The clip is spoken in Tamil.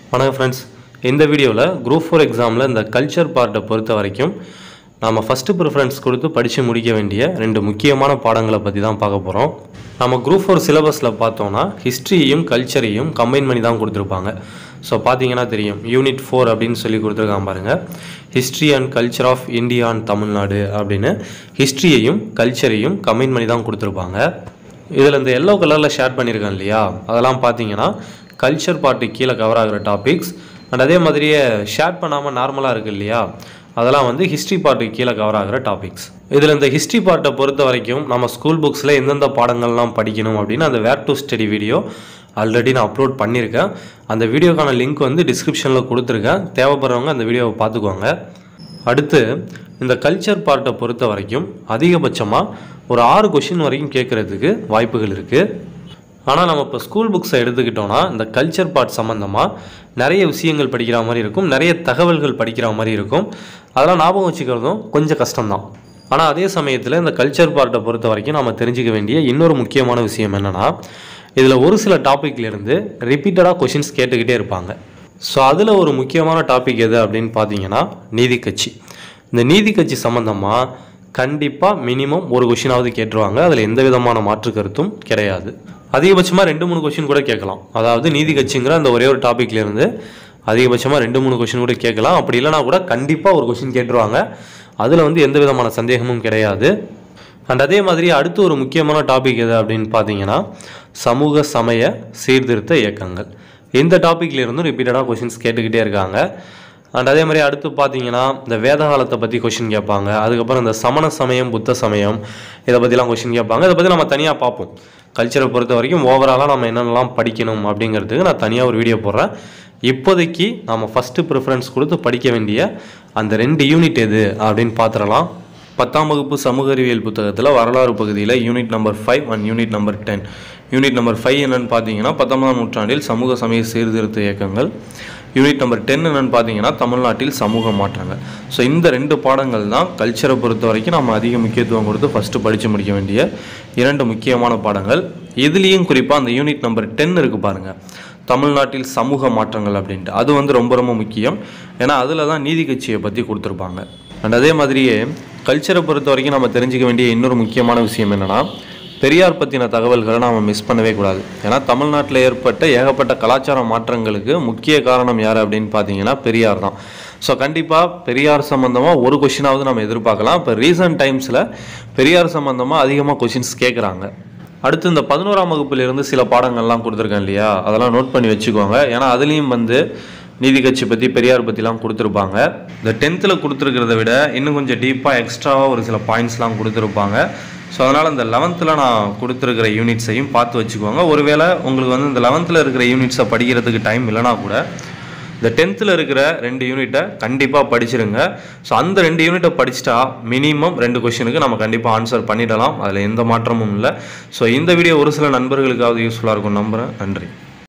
வணக்கம் ஃப்ரெண்ட்ஸ் இந்த வீடியோவில் குரூப் ஃபோர் எக்ஸாமில் இந்த கல்ச்சர் பார்ட்டை பொறுத்த வரைக்கும் நாம் ஃபஸ்ட்டு ப்ரிஃபரன்ஸ் கொடுத்து படித்து முடிக்க வேண்டிய ரெண்டு முக்கியமான பாடங்களை பற்றி தான் பார்க்க போகிறோம் நம்ம குரூப் ஃபோர் சிலபஸில் பார்த்தோன்னா ஹிஸ்ட்ரியையும் கல்ச்சரையும் கம்பைன் பண்ணி தான் கொடுத்துருப்பாங்க ஸோ பார்த்தீங்கன்னா தெரியும் யூனிட் ஃபோர் அப்படின்னு சொல்லி கொடுத்துருக்காங்க பாருங்கள் history and culture of India and Tamil Nadu அப்படின்னு ஹிஸ்ட்ரியையும் கல்ச்சரையும் கம்பைன் பண்ணி தான் கொடுத்துருப்பாங்க இதில் இந்த எல்லோ கலரில் ஷேர் பண்ணியிருக்கேன் இல்லையா அதெல்லாம் பார்த்தீங்கன்னா கல்ச்சர் பார்ட்டு கீழே கவர் ஆகிற டாபிக்ஸ் அண்ட் அதே மாதிரியே ஷேர் பண்ணாமல் நார்மலாக இருக்குது இல்லையா அதெல்லாம் வந்து ஹிஸ்ட்ரி பார்ட்டுக்கு கீழே கவர் ஆகிற டாபிக்ஸ் இதில் இந்த ஹிஸ்ட்ரி பார்ட்டை பொறுத்த வரைக்கும் நம்ம ஸ்கூல் புக்ஸில் எந்தெந்த பாடங்கள்லாம் படிக்கணும் அப்படின்னு அந்த where to study video already நான் அப்லோட் பண்ணியிருக்கேன் அந்த வீடியோக்கான லிங்க் வந்து டிஸ்கிரிப்ஷனில் கொடுத்துருக்கேன் தேவைப்படுறவங்க அந்த வீடியோவை பார்த்துக்கோங்க அடுத்து இந்த கல்ச்சர் பார்ட்டை பொறுத்த வரைக்கும் அதிகபட்சமாக ஒரு ஆறு கொஷின் வரைக்கும் கேட்குறதுக்கு வாய்ப்புகள் இருக்குது ஆனால் நம்ம இப்போ ஸ்கூல் புக்ஸை எடுத்துக்கிட்டோன்னா இந்த கல்ச்சர் பார்ட் சம்மந்தமாக நிறைய விஷயங்கள் படிக்கிற மாதிரி இருக்கும் நிறைய தகவல்கள் படிக்கிற மாதிரி இருக்கும் அதெல்லாம் ஞாபகம் வச்சுக்கிறதும் கொஞ்சம் கஷ்டம்தான் ஆனால் அதே சமயத்தில் இந்த கல்ச்சர் பார்ட்டை பொறுத்த வரைக்கும் நம்ம தெரிஞ்சுக்க வேண்டிய இன்னொரு முக்கியமான விஷயம் என்னென்னா இதில் ஒரு சில டாப்பிக்லேருந்து ரிப்பீட்டடாக கொஷின்ஸ் கேட்டுக்கிட்டே இருப்பாங்க ஸோ அதில் ஒரு முக்கியமான டாபிக் எது அப்படின்னு பார்த்தீங்கன்னா நீதி கட்சி இந்த நீதி கட்சி சம்மந்தமாக கண்டிப்பாக மினிமம் ஒரு கொஷினாவது கேட்டுருவாங்க அதில் எந்த விதமான மாற்று கருத்தும் கிடையாது அதிகபட்சமாக ரெண்டு மூணு கொஷின் கூட கேட்கலாம் அதாவது நீதி கட்சிங்கிற அந்த ஒரே ஒரு டாப்பிக்லேருந்து அதிகபட்சமாக ரெண்டு மூணு கொஷின் கூட கேட்கலாம் அப்படி இல்லைனா கூட கண்டிப்பாக ஒரு கொஷின் கேட்டுருவாங்க அதில் வந்து எந்த விதமான சந்தேகமும் கிடையாது அண்ட் அதே மாதிரி அடுத்து ஒரு முக்கியமான டாபிக் எது அப்படின்னு பார்த்தீங்கன்னா சமூக சமய சீர்திருத்த இயக்கங்கள் இந்த டாப்பிக்ல இருந்தும் ரிப்பீட்டடாக கொஷின்ஸ் கேட்டுக்கிட்டே இருக்காங்க அண்ட் அதே மாதிரி அடுத்து பார்த்தீங்கன்னா இந்த வேத காலத்தை பற்றி கொஷின் கேட்பாங்க அதுக்கப்புறம் இந்த சமண சமயம் புத்த சமயம் இதை பற்றிலாம் கொஷின் கேட்பாங்க இதை பற்றி நம்ம தனியாக பார்ப்போம் கல்ச்சரை பொறுத்த வரைக்கும் ஓவராலாக நம்ம என்னென்னலாம் படிக்கணும் அப்படிங்கிறதுக்கு நான் தனியாக ஒரு வீடியோ போடுறேன் இப்போதைக்கு நம்ம ஃபஸ்ட்டு ப்ரிஃபரன்ஸ் கொடுத்து படிக்க வேண்டிய அந்த ரெண்டு யூனிட் எது அப்படின்னு பார்த்துடலாம் பத்தாம் வகுப்பு சமூக அறிவியல் புத்தகத்தில் வரலாறு பகுதியில் unit number five and unit number ten unit number five என்னன்னு பார்த்தீங்கன்னா பத்தொன்பதாம் நூற்றாண்டில் சமூக சமய சீர்திருத்த இயக்கங்கள் யூனிட் நம்பர் டென் என்னன்னு பார்த்தீங்கன்னா தமிழ்நாட்டில் சமூக மாற்றங்கள் ஸோ இந்த ரெண்டு பாடங்கள் தான் கல்ச்சரை பொறுத்த வரைக்கும் நம்ம அதிக முக்கியத்துவம் கொடுத்து ஃபஸ்ட்டு படித்து முடிக்க வேண்டிய இரண்டு முக்கியமான பாடங்கள் இதுலேயும் குறிப்பாக அந்த யூனிட் நம்பர் டென் இருக்குது பாருங்கள் தமிழ்நாட்டில் சமூக மாற்றங்கள் அப்படின்ட்டு அது வந்து ரொம்ப ரொம்ப முக்கியம் ஏன்னா அதில் தான் நீதி கட்சியை பற்றி கொடுத்துருப்பாங்க அண்ட் அதே மாதிரியே கல்ச்சரை பொறுத்த வரைக்கும் நம்ம தெரிஞ்சுக்க வேண்டிய இன்னொரு முக்கியமான விஷயம் என்னென்னா பெரியார் பற்றின தகவல்களை நாம் மிஸ் பண்ணவே கூடாது ஏன்னா தமிழ்நாட்டில் ஏற்பட்ட ஏகப்பட்ட கலாச்சார மாற்றங்களுக்கு முக்கிய காரணம் யார் அப்படின்னு பார்த்தீங்கன்னா பெரியார் தான் ஸோ கண்டிப்பாக பெரியார் சம்மந்தமாக ஒரு கொஷினாவது நம்ம எதிர்பார்க்கலாம் இப்போ ரீசன்ட் டைம்ஸில் பெரியார் சம்மந்தமாக அதிகமாக கொஷின்ஸ் கேட்குறாங்க அடுத்து இந்த பதினோராம் வகுப்பிலிருந்து சில பாடங்கள்லாம் கொடுத்துருக்கேன் இல்லையா அதெல்லாம் நோட் பண்ணி வச்சுக்கோங்க ஏன்னா அதுலேயும் வந்து நீதி கட்சி பற்றி பெரியார் பற்றிலாம் கொடுத்துருப்பாங்க இந்த டென்த்தில் கொடுத்துருக்கிறத விட இன்னும் கொஞ்சம் டீப்பாக எக்ஸ்ட்ராவாக ஒரு சில பாயிண்ட்ஸ்லாம் கொடுத்துருப்பாங்க ஸோ அதனால் இந்த லெவன்த்தில் நான் கொடுத்துருக்கிற யூனிட்ஸையும் பார்த்து வச்சுக்கோங்க ஒருவேளை உங்களுக்கு வந்து இந்த லெவன்த்தில் இருக்கிற யூனிட்ஸை படிக்கிறதுக்கு டைம் இல்லைனா கூட இந்த டென்த்தில் இருக்கிற ரெண்டு யூனிட்டை கண்டிப்பாக படிச்சிருங்க ஸோ அந்த ரெண்டு யூனிட்டை படிச்சிட்டா மினிமம் ரெண்டு கொஷினுக்கு நம்ம கண்டிப்பாக ஆன்சர் பண்ணிடலாம் அதில் எந்த மாற்றமும் இல்லை ஸோ இந்த வீடியோ ஒரு சில நண்பர்களுக்காவது யூஸ்ஃபுல்லாக இருக்கும் நம்புகிறேன் நன்றி